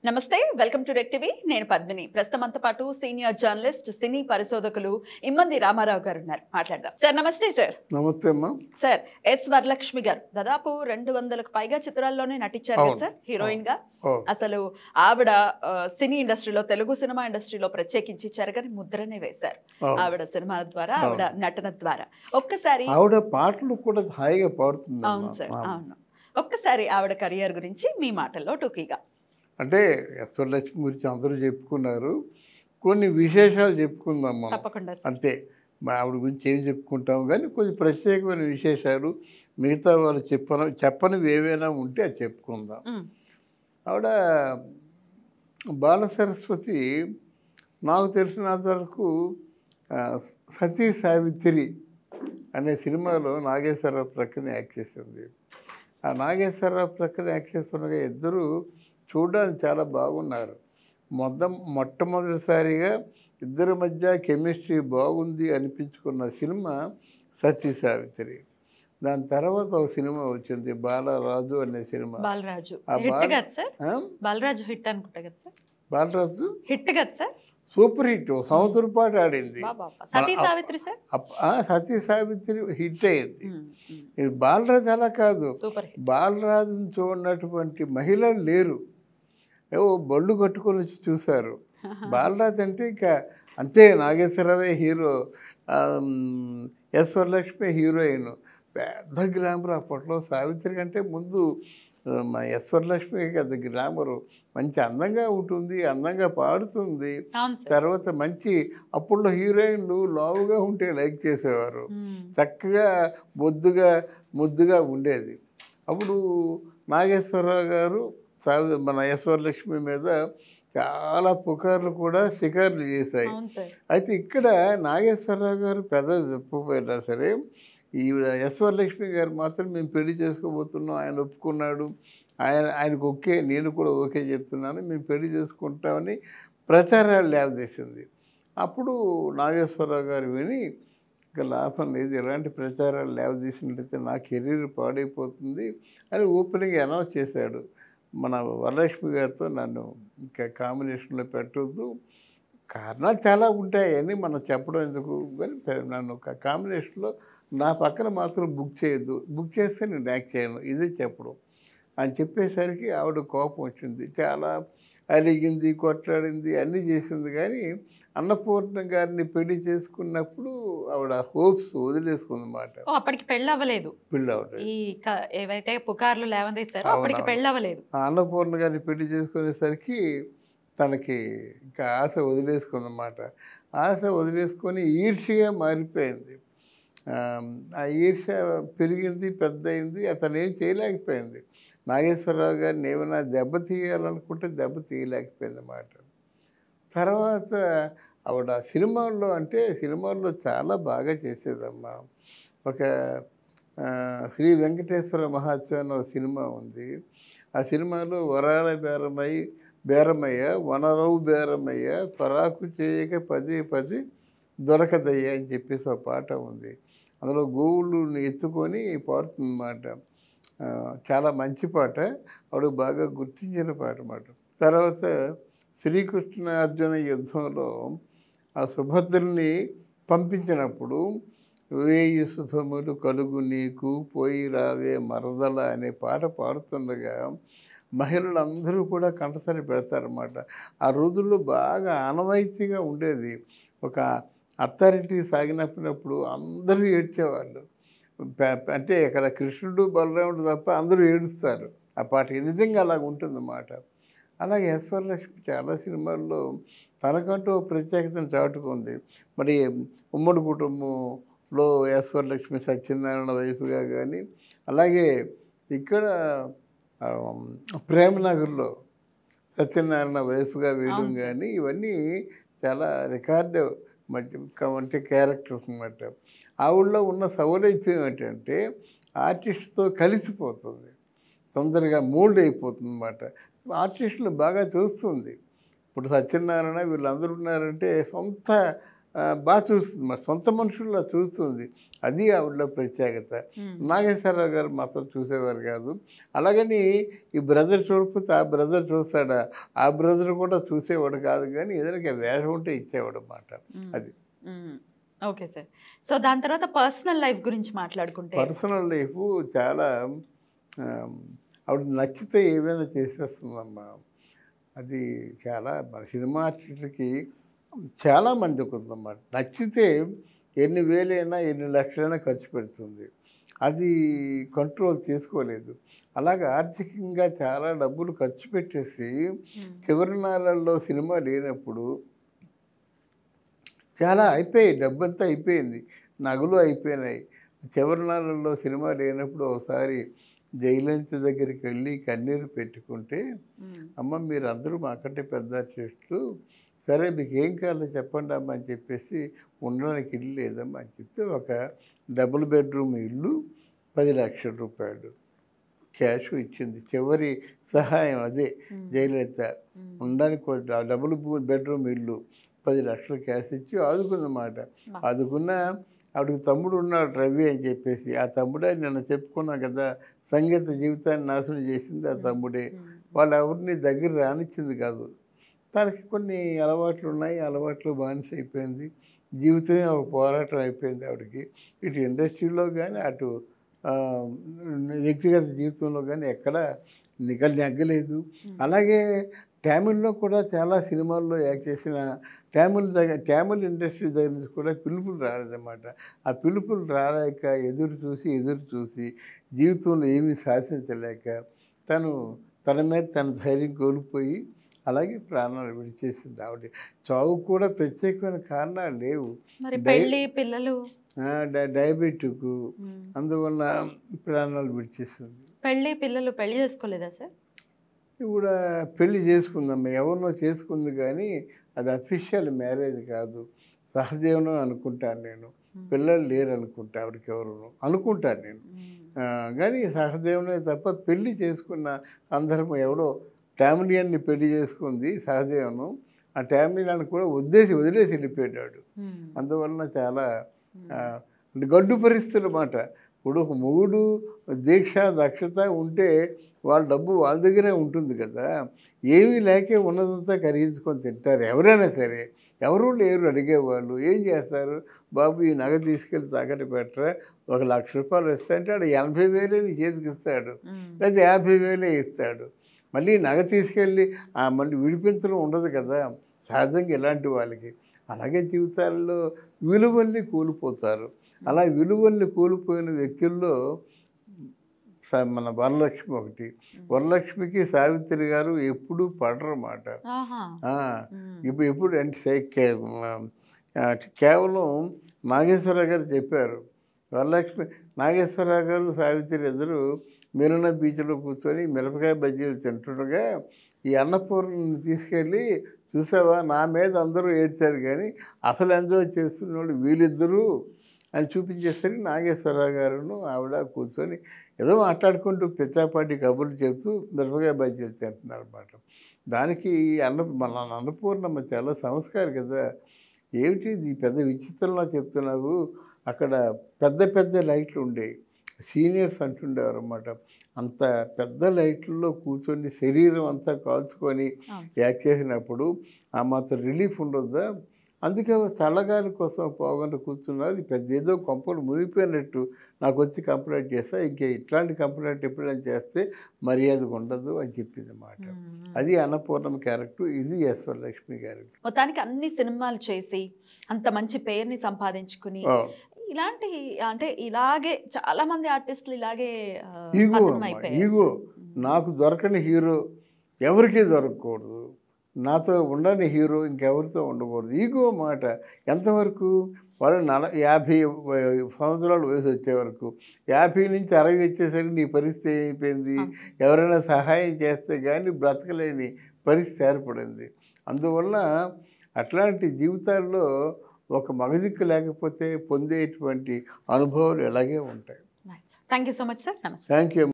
నమస్తే welcome to రెక్ TV నేను పద్మిని ప్రస్తుతం మనతో పాటు సీనియర్ జర్నలిస్ట్ సినీ పరిశోధకులు ఇమ్మంది రామారావు గారు ఉన్నారు మాట్లాడదాం సార్ నమస్తే సార్ నమస్తే అమ్మా సార్ ఎస్ వరలక్ష్మి గారు దాదాపు రెండు వందలకు పైగా చిత్రాల్లోనే నటించారు కదా అవును. సార్ హీరోయిన్ గా ఓ అసలు ఆవిడ ఆ, సినీ ఇండస్ట్రీలో తెలుగు సినిమా ఇండస్ట్రీలో ప్రత్యేకించి చెరగని ముద్రనే వేశారు అవును. ఆవిడ సినిమాల ద్వారా ఆవిడ నటన ద్వారా ఒక్కసారి ఆవిడ పాటలు కూడా హాయిగా పాడుతుంది అవును సార్ అవును ఒక్కసారి ఆవిడ కెరియర్ గురించి మీ మాటల్లో టూకీగా అంటే యశ్వరలక్ష్మి గురించి అందరూ చెప్పుకున్నారు కొన్ని విశేషాలు చెప్పుకుందాం మనం తప్పకుండా సార్ అంతే మా ఆవిడ గురించి ఏం చెప్పుకుంటాం కానీ కొన్ని ప్రత్యేకమైన విశేషాలు మిగతా వాళ్ళు చెప్పన చెప్పనివి ఏవైనా ఉంటే అది చెప్పుకుందాం ఉమ్, ఆవిడ బాల సరస్వతి నాకు తెలిసినంత వరకు ఆ, సతీ సావిత్రి అనే సినిమాలో నాగేశ్వరరావు ప్రక్కన యాక్ట్ చేసింది ఆ నాగేశ్వరరావు ప్రక్కన యాక్ట్ చేస్తుండగా ఇద్దరు చూడడానికి చాలా బాగున్నారు మొత్తం మొట్టమొదటిసారిగా ఇద్దరి మధ్య కెమిస్ట్రీ బాగుంది అనిపించుకున్న సినిమా సతీ సావిత్రి దాని తర్వాత ఒక సినిమా వచ్చింది బాలరాజు అనే సినిమా బాలరాజు ఆ హిట్ బాల- కదా సార్ ఆ? బాలరాజు హిట్ అనుకుంటా కదా సార్ బాలరాజు హిట్ కదా సార్ సూపర్ హిట్ ఓ సంవత్సరం పాటు ఆడింది బాబా సతీ సావిత్రి సార్ అప్- ఆ, సతీ సావిత్రి హిట్ అయింది ఉమ్, ఉమ్, ఇది బాలరాజు అలా కాదు సూపర్ హిట్ బాలరాజుని చూడనటువంటి మహిళలు లేరు ఏవో బళ్ళు కట్టుకొని వచ్చి చూశారు బాలరాజు అంటే ఇంకా అంతే నాగేశ్వరరావే హీరో ఆ, మ్, ఎస్ వరలక్ష్మి హీరోయిన్ పెద్ద గ్లామర్ అప్పట్లో సావిత్రి కంటే ముందు ఆ, మా ఎస్ వరలక్ష్మి పెద్ద గ్లామరు మంచి అందంగా ఉంటుంది అందంగా పాడుతుంది అవును సార్ తర్వాత మంచి అప్పుడులో హీరోయిన్లు లావుగా ఉంటే లైక్ చేసేవారు ఉమ్, చక్కగా బొద్దుగా ముద్దుగా ఉండేది అప్పుడు నాగేశ్వరరావు గారు సావి మన ఈశ్వరలక్ష్మి మీద చాలా పుకార్లు కూడా షికార్లు చేశాయి అవును సార్ అయితే ఇక్కడ నాగేశ్వరరావు గారు పెద్ద చెప్పకపోయినా సరే ఈవిడ యశ్వరలక్ష్మి గారు మాత్రం మేము పెళ్లి చేసుకోబోతున్నాం ఆయన ఒప్పుకున్నాడు ఆయన ఆయనకు ఓకే నేను కూడా ఓకే చెప్తున్నాను మేము పెళ్లి చేసుకుంటామని ప్రచారాలు లేవదీసింది అప్పుడు నాగేశ్వరరావు గారు విని ఇంకా లాభం లేదు ఎలాంటి ప్రచారాలు లేవదీసినట్లయితే నా కెరీర్ పాడైపోతుంది అని ఓపెనింగ్ అనౌన్స్ చేశాడు మన వరలక్ష్మి గారితో నన్ను ఇంకా కాంబినేషన్లో పెట్టొద్దు కారణాలు చాలా ఉంటాయి అని మనం చెప్పడం ఎందుకు కానీ పె- నన్ను ఒక కాంబినేషన్లో నా పక్కన మాత్రం బుక్ చేయొద్దు బుక్ చేస్తే నేను యాక్ట్ చేయను ఇదే చెప్పడం అని చెప్పేసరికి ఆవిడ కోపం వచ్చింది చాలా అలిగింది కొట్లాడింది అన్నీ చేసింది కానీ అన్నపూర్ణ గారిని పెళ్లి చేసుకున్నప్పుడు ఆవిడ హోప్స్ వదిలేసుకుందన్నమాట ఓ అప్పటికి పెళ్ళి అవ్వలేదు పెళ్ళి ఆవిడ ఈ క- ఏవైతే పుకార్లు లేవదీశారో అవును, అప్పటికి అవును. పెళ్ళి అవ్వలేదు ఆ అన్నపూర్ణ గారిని పెళ్లి చేసుకునేసరికి తనకి ఇంకా ఆశ వదిలేసుకుందన్నమాట ఆశ వదిలేసుకొని ఈర్ష్యగా మారిపోయింది ఆ, ఆ ఈర్ష్య పెరిగింది పెద్ద అయింది అతను ఏం చేయలేకపోయింది నాగేశ్వరరావు గారిని ఏమైనా దెబ్బ తీయాలనుకుంటే దెబ్బ తీయలేకపోయింది అన్నమాట తర్వాత ఆవిడ సినిమాల్లో అంటే సినిమాల్లో చాలా బాగా చేసేదమ్మా ఒక ఆ, శ్రీ వెంకటేశ్వర మహాత్సవం అనే ఒక సినిమా ఉంది ఆ సినిమాలో వరాల బేరమయ్య బేరమయ్య వనరవు బేరమయ్య పరాకు చేయక పది పది దొరకదయ్య అని చెప్పేసి ఒక పాట ఉంది అందులో గోవులను ఎత్తుకొని పాడుతుందన్నమాట ఆ, చాలా మంచి పాట ఆవిడ బాగా గుర్తించిన పాట అన్నమాట తర్వాత శ్రీకృష్ణ అర్జున యుద్ధంలో ఆ సుభద్రని పంపించినప్పుడు వేయి శుభములు కలుగు నీకు పోయి రావే మరదల అనే పాట పాడుతుండగా మహిళలందరూ కూడా కంటసరి పెడతారన్నమాట ఆ రోజుల్లో బాగా ఆనవాయితీగా ఉండేది ఒక అథారిటీ సాగినప్పుడు అందరూ ఏడ్చేవాళ్ళు ప- అంటే ఇక్కడ కృష్ణుడు బలరాముడు తప్ప అందరూ ఏడుస్తారు ఆ పాట నిజంగా అలాగ ఉంటుందన్నమాట అలాగే ఈశ్వరలక్ష్మి చాలా సినిమాల్లో తనకంటూ ఓ ప్రత్యేకతను చాటుకుంది మరి ఉమ్మడి కుటుంబంలో ఈశ్వరలక్ష్మి సత్యనారాయణ వైఫ్గా కానీ అలాగే ఇక్కడ ఆ, ప్రేమనగర్లో సత్యనారాయణ వైఫ్గా వేయడం అవును సార్. కానీ ఇవన్నీ చాలా రికార్డు మధ్య అంటే క్యారెక్టర్స్ అన్నమాట ఆవిడలో ఉన్న సౌలభ్యం ఏంటంటే ఆర్టిస్ట్తో కలిసిపోతుంది తొందరగా మోల్డ్ అయిపోతుంది అన్నమాట ఆర్టిస్టులు బాగా చూస్తుంది ఇప్పుడు సత్యనారాయణ వీళ్ళందరూ ఉన్నారంటే సొంత ఆ, బాగా చూస్తుంది మరి సొంత మనుషుల్లో చూస్తుంది అది ఆవిడలో ప్రత్యేకత నాగేశ్వరరావు గారు మాత్రం చూసేవారు కాదు అలాగని ఈ బ్రదర్ చూడకపోతే ఆ బ్రదర్ చూస్తాడా ఆ బ్రదర్ కూడా చూసేవాడు కాదు కానీ ఏదైనా వేషం ఉంటే ఇచ్చేవాడు అన్నమాట అది ఓకే సార్ సో దాని తర్వాత పర్సనల్ లైఫ్ గురించి మాట్లాడుకుంటే పర్సనల్ లైఫ్ చాలా ఆ, ఆవిడ నచ్చితే ఏమైనా చేసేస్తుందమ్మా అది చాలా మన సినిమా ఆర్టిస్టులకి చాలా మందికి ఉందన్నమాట నచ్చితే ఎన్ని వేలైనా ఎన్ని లక్షలైనా ఖర్చు పెడుతుంది అది కంట్రోల్ చేసుకోలేదు అలాగే ఆర్థికంగా చాలా డబ్బులు ఖర్చు పెట్టేసి చివరి నాళ్ళల్లో సినిమా లేనప్పుడు చాలా అయిపోయాయి డబ్బంతా అయిపోయింది నగలు అయిపోయినాయి చివరి నాళ్ళల్లో సినిమా లేనప్పుడు ఒకసారి జైలంతి దగ్గరికి వెళ్ళి కన్నీరు పెట్టుకుంటే అమ్మ మీరు అందరూ మాకంటే పెద్ద ఆర్టిస్టులు సరే మీకు ఏం కావాలో చెప్పండి అమ్మ అని చెప్పేసి ఉండడానికి ఇల్లు లేదమ్మా అని చెప్తే ఒక డబుల్ బెడ్రూమ్ ఇల్లు పది లక్షల రూపాయలు క్యాష్ ఇచ్చింది చివరి సహాయం అదే జయలలిత ఉండడానికి ఒక డబుల్ బెడ్రూమ్ ఇల్లు పది లక్షలు క్యాష్ ఇచ్చి ఆదుకుందన్నమాట ఆదుకున్న ఆవిడకి తమ్ముడు ఉన్నాడు రవి అని చెప్పేసి ఆ తమ్ముడే నిన్న చెప్పుకున్నాం కదా సంగీత జీవితాన్ని నాశనం చేసింది ఆ తమ్ముడే వాళ్ళు ఎవరిని దగ్గర రానిచ్చింది కాదు తనకి కొన్ని అలవాట్లు ఉన్నాయి అలవాట్లు బానిస అయిపోయింది జీవితమే ఒక పోరాటం అయిపోయింది ఆవిడకి ఇటు ఇండస్ట్రీలో కానీ అటు ఆ, వ్యక్తిగత జీవితంలో కానీ ఎక్కడ నిగల్ నెగ్గలేదు అలాగే తమిళ్లో కూడా చాలా సినిమాల్లో యాక్ట్ చేసిన తమిళ్ దగ్గర తమిళ్ ఇండస్ట్రీ దగ్గర నుంచి కూడా పిలుపులు రాలేదన్నమాట ఆ పిలుపులు రాలేక ఎదురు చూసి ఎదురు చూసి జీవితంలో ఏమీ సాధించలేక తను తన మీద తన ధైర్యం కోల్పోయి అలాగే ప్రాణాలు విడిచేసింది ఆవిడ చావు కూడా ప్రత్యేకమైన కారణాలు లేవు మరి పెళ్లి పిల్లలు ఆ, డై డయాబెటిక్ అందువల్ల ప్రాణాలు విడిచేసింది పెళ్లి పిల్లలు పెళ్లి చేసుకోలేదా సార్ ఇప్పుడు పెళ్లి చేసుకుందమ్మా ఎవరినో చేసుకుంది కానీ అది అఫీషియల్ మ్యారేజ్ కాదు సహజీవనం అనుకుంటాను నేను పిల్లలు లేరు అనుకుంటా ఆవిడకి ఎవరు అనుకుంటాను నేను ఆ, కానీ సహజీవనమే తప్ప పెళ్లి చేసుకున్న సందర్భం ఎవడో ఫ్యామిలీని పెళ్లి చేసుకుంది సహజీవనం ఆ ఫ్యామిలీని కూడా వదిలేసి వదిలేసి వెళ్ళిపోయాడు అందువలన చాలా ఆ, అంటే గడ్డు పరిస్థితులు అన్నమాట ఇప్పుడు ఒక మొగుడు దీక్ష దక్షత ఉంటే వాళ్ళ డబ్బు వాళ్ళ దగ్గరే ఉంటుంది కదా ఏమీ లేకే ఉన్నదంతా ఖరీదుకొని తింటారు ఎవరైనా సరే ఎవరు లేరు అడిగేవాళ్ళు ఏం చేస్తారు బాబు ఈ నగ తీసుకెళ్ళి తాకట్టు పెట్టరా ఒక లక్ష రూపాయలు ఇస్తా అంటే ఆడు ఎనభై వేలే నీ చేతికి ఇస్తాడు లేదా యాభై వేలే ఇస్తాడు మళ్ళీ నగ తీసుకెళ్ళి ఆ మళ్ళీ విడిపించడం ఉండదు కదా సహజంగా ఇలాంటి వాళ్ళకి అలాగే జీవితాల్లో విలువల్ని కోల్పోతారు అలా విలువల్ని కోల్పోయిన వ్యక్తుల్లో స- మన వరలక్ష్మి ఒకటి వరలక్ష్మికి సావిత్రి గారు ఎప్పుడూ పడరన్నమాట ఆహా ఆ, ఇప్పుడు ఎప్పుడు అంటే సే- కే- ఆ, కేవలం నాగేశ్వరరావు గారు చెప్పారు వరలక్ష్మి నాగేశ్వరరావు గారు సావిత్రి ఇద్దరు మెరీనా బీచ్లో కూర్చొని మిరపకాయ బజ్జీలు తింటుండగా ఈ అన్నపూర్ణని తీసుకెళ్ళి చూసావా నా మీద అందరూ ఏడ్చారు కానీ అసలు ఎంజాయ్ చేస్తున్నాడు వీళ్ళిద్దరూ అని చూపించేసరికి నాగేశ్వరరావు గారును ఆవిడ కూర్చొని ఏదో మాట్లాడుకుంటూ పిచ్చాపాటి కబుర్లు చెప్తూ మిరపకాయ బజ్జీలు తింటున్నారు అనమాట దానికి ఈ అన్న మన అన్నపూర్ణమ్మ చాలా సంస్కారం కదా ఏమిటి ఇది పెద్ద విచిత్రంలో చెప్తున్నావు అక్కడ పెద్ద పెద్ద లైట్లు ఉండేవి సీనియర్స్ అంటుండేవారు అన్నమాట అంత పెద్ద లైట్లలో కూర్చొని శరీరం అంతా కాల్చుకొని అవును. యాక్ట్ చేసినప్పుడు ఆ మాత్రం రిలీఫ్ ఉండొద్దా అందుకే చల్లగాలి కోసం పోకుండా కూర్చున్నారు ఇది పెద్ద ఏదో కొంపలు మునిగిపోయినట్టు నాకు వచ్చి కంప్లైంట్ చేస్తా ఇంకే ఇట్లాంటి కంప్లైంట్ ఎప్పుడైనా చేస్తే మర్యాద ఉండదు అని చెప్పింది అన్నమాట అది అన్నపూర్ణమ్మ క్యారెక్టర్ ఇది ఈశ్వర లక్ష్మి క్యారెక్టర్ మొత్తానికి అన్ని సినిమాలు చేసి అంత మంచి పేరుని సంపాదించుకుని ఇలాంటి అంటే ఇలాగే చాలా మంది ఆర్టిస్టులు ఇలాగే ఆ, ఈగో పతనం అమ్మా, అయిపోయారు ఈగో సార్. నాకు దొరకని హీరో ఎవరికీ దొరకకూడదు నాతో ఉండని హీరో ఇంకెవరితో ఉండకూడదు ఈగో మాట ఎంతవరకు వాళ్ళు నల యాభై వ- సంవత్సరాల వయసు వచ్చే వరకు యాభై నుంచి అరవై వచ్చేసరికి నీ పరిస్థితి అయిపోయింది ఎవరైనా సహాయం చేస్తే కానీ బ్రతకలేని పరిస్థితి ఏర్పడింది అందువల్ల అట్లాంటి జీవితాల్లో ఒక మగదిక్కు లేకపోతే పొందేటువంటి అనుభవాలు ఇలాగే ఉంటాయి thank you so much sir నమస్తే థ్యాంక్ యూ